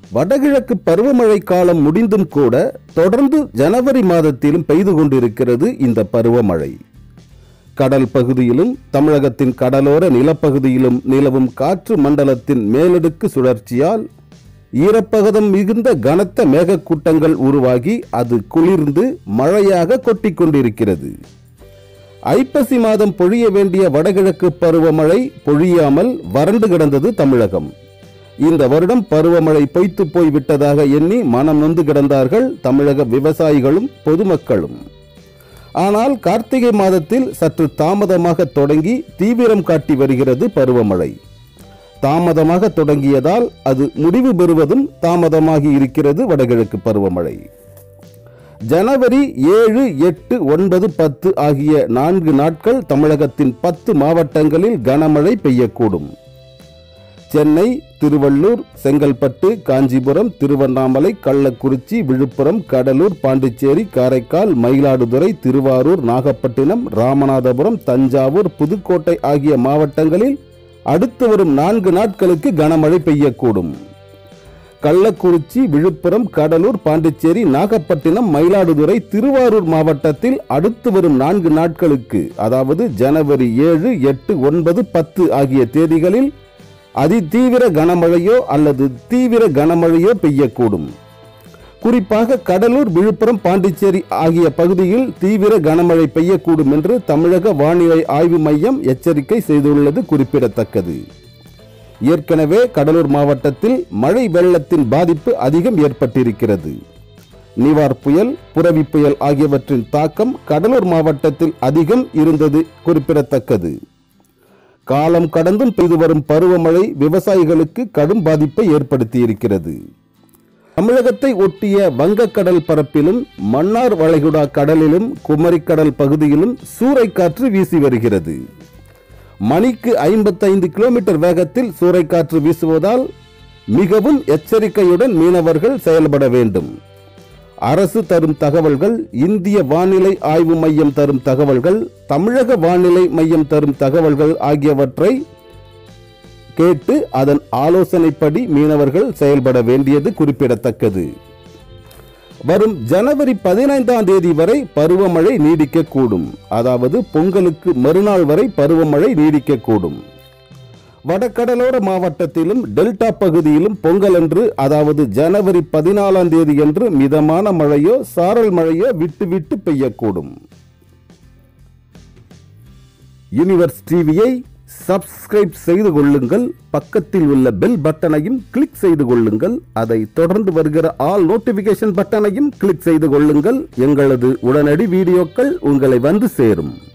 வடகிழக்கு பருவமழை காலம் முடிந்தும் கூட தொடர்ந்து ஜனவரி மாதத்திலும் பெய்து கொண்டிருக்கிறது இந்த பருவமழை கடல் பகுதியிலும் தமிழகத்தின் கடலோர நிலப்பகுதியிலும் நிலவும் காற்று மண்டலத்தின் மேலடுக்கு சுழற்சியால் ஈரப்பதம் மிகுந்த கனத்த மேகக்கூட்டங்கள் உருவாகி அது குளிர்ந்து மழையாக கொட்டிக் கொண்டிருக்கிறது ஐப்பசி மாதம் பொழிய வேண்டிய வடகிழக்கு பருவமழை பொழியாமல் வறண்டு கிடந்தது தமிழகம் இந்த வருடம் பருவமழை பொய்த்து போய் விட்டதாக எண்ணி மனம் நொந்து கிடந்தார்கள் தமிழக விவசாயிகளும் பொதுமக்களும் ஆனால் கார்த்திகை மாதத்தில் சற்று தாமதமாக தொடங்கி தீவிரம் காட்டி வருகிறது பருவமழை தாமதமாக தொடங்கியதால் அது முடிவு பெறுவதும் தாமதமாகி இருக்கிறது வடகிழக்கு பருவமழை ஜனவரி ஏழு எட்டு ஒன்பது பத்து ஆகிய நான்கு நாட்கள் தமிழகத்தின் பத்து மாவட்டங்களில் கனமழை பெய்யக்கூடும் சென்னை திருவள்ளூர் செங்கல்பட்டு காஞ்சிபுரம் திருவண்ணாமலை கள்ளக்குறிச்சி விழுப்புரம் கடலூர் பாண்டிச்சேரி காரைக்கால் மயிலாடுதுறை திருவாரூர் நாகப்பட்டினம் ராமநாதபுரம் தஞ்சாவூர் புதுக்கோட்டை ஆகிய மாவட்டங்களில் அடுத்து வரும் நான்கு நாட்களுக்கு கனமழை பெய்யக்கூடும் கள்ளக்குறிச்சி விழுப்புரம் கடலூர் பாண்டிச்சேரி நாகப்பட்டினம் மயிலாடுதுறை திருவாரூர் மாவட்டத்தில் அடுத்து வரும் நான்கு நாட்களுக்கு அதாவது ஜனவரி ஏழு எட்டு ஒன்பது பத்து ஆகிய தேதிகளில் அதிதீவிர கனமழையோ அல்லது தீவிர கனமழையோ பெய்யக்கூடும் குறிப்பாக கடலூர் விழுப்புரம் பாண்டிச்சேரி ஆகிய பகுதியில் தீவிர கனமழை பெய்யக்கூடும் என்று தமிழக வானிலை ஆய்வு மையம் எச்சரிக்கை செய்துள்ளது குறிப்பிடத்தக்கது ஏற்கனவே கடலூர் மாவட்டத்தில் மழை வெள்ளத்தின் பாதிப்பு அதிகம் ஏற்பட்டிருக்கிறது நிவார் புயல் புரவி புயல் ஆகியவற்றின் தாக்கம் கடலூர் மாவட்டத்தில் அதிகம் இருந்தது குறிப்பிடத்தக்கது காலம் கடந்தும் பெய்து வரும் பருவமழை விவசாயிகளுக்கு கடும் பாதிப்பை ஏற்படுத்தியிருக்கிறது தமிழகத்தை ஒட்டிய வங்கக்கடல் பரப்பிலும் மன்னார் வளைகுடா கடலிலும் குமரிக்கடல் பகுதியிலும் சூறைக்காற்று வீசி வருகிறது மணிக்கு ஐம்பத்தைந்து கிலோமீட்டர் வேகத்தில் சூறைக்காற்று வீசுவதால் மிகவும் எச்சரிக்கையுடன் மீனவர்கள் செயல்பட வேண்டும் அரசு தரும் தகவல்கள் இந்திய வானிலை ஆய்வு மையம் தரும் தகவல்கள் தமிழக வானிலை மையம் தரும் தகவல்கள் ஆகியவற்றை கேட்டு அதன் ஆலோசனைப்படி மீனவர்கள் செயல்பட வேண்டியது குறிப்பிடத்தக்கது வரும் ஜனவரி பதினைந்தாம் தேதி வரை பருவமழை நீடிக்கக்கூடும் அதாவது பொங்கலுக்கு மறுநாள் வரை பருவமழை நீடிக்கக்கூடும் வடகடலோர மாவட்டத்திலும் டெல்டா பகுதியிலும் பொங்கலன்று அதாவது ஜனவரி பதினாலாம் தேதியன்று மிதமான மழையோ சாரல் மழையோ விட்டு விட்டு பெய்யக்கூடும் யூனிவர்ஸ் டிவியை சப்ஸ்கிரைப் செய்து கொள்ளுங்கள் பக்கத்தில் உள்ள பெல் பட்டனையும் கிளிக் செய்து கொள்ளுங்கள் அதை தொடர்ந்து வருகிற ஆல் நோட்டிபிகேஷன் பட்டனையும் கிளிக் செய்து கொள்ளுங்கள் எங்களது உடனடி வீடியோக்கள் உங்களை வந்து சேரும்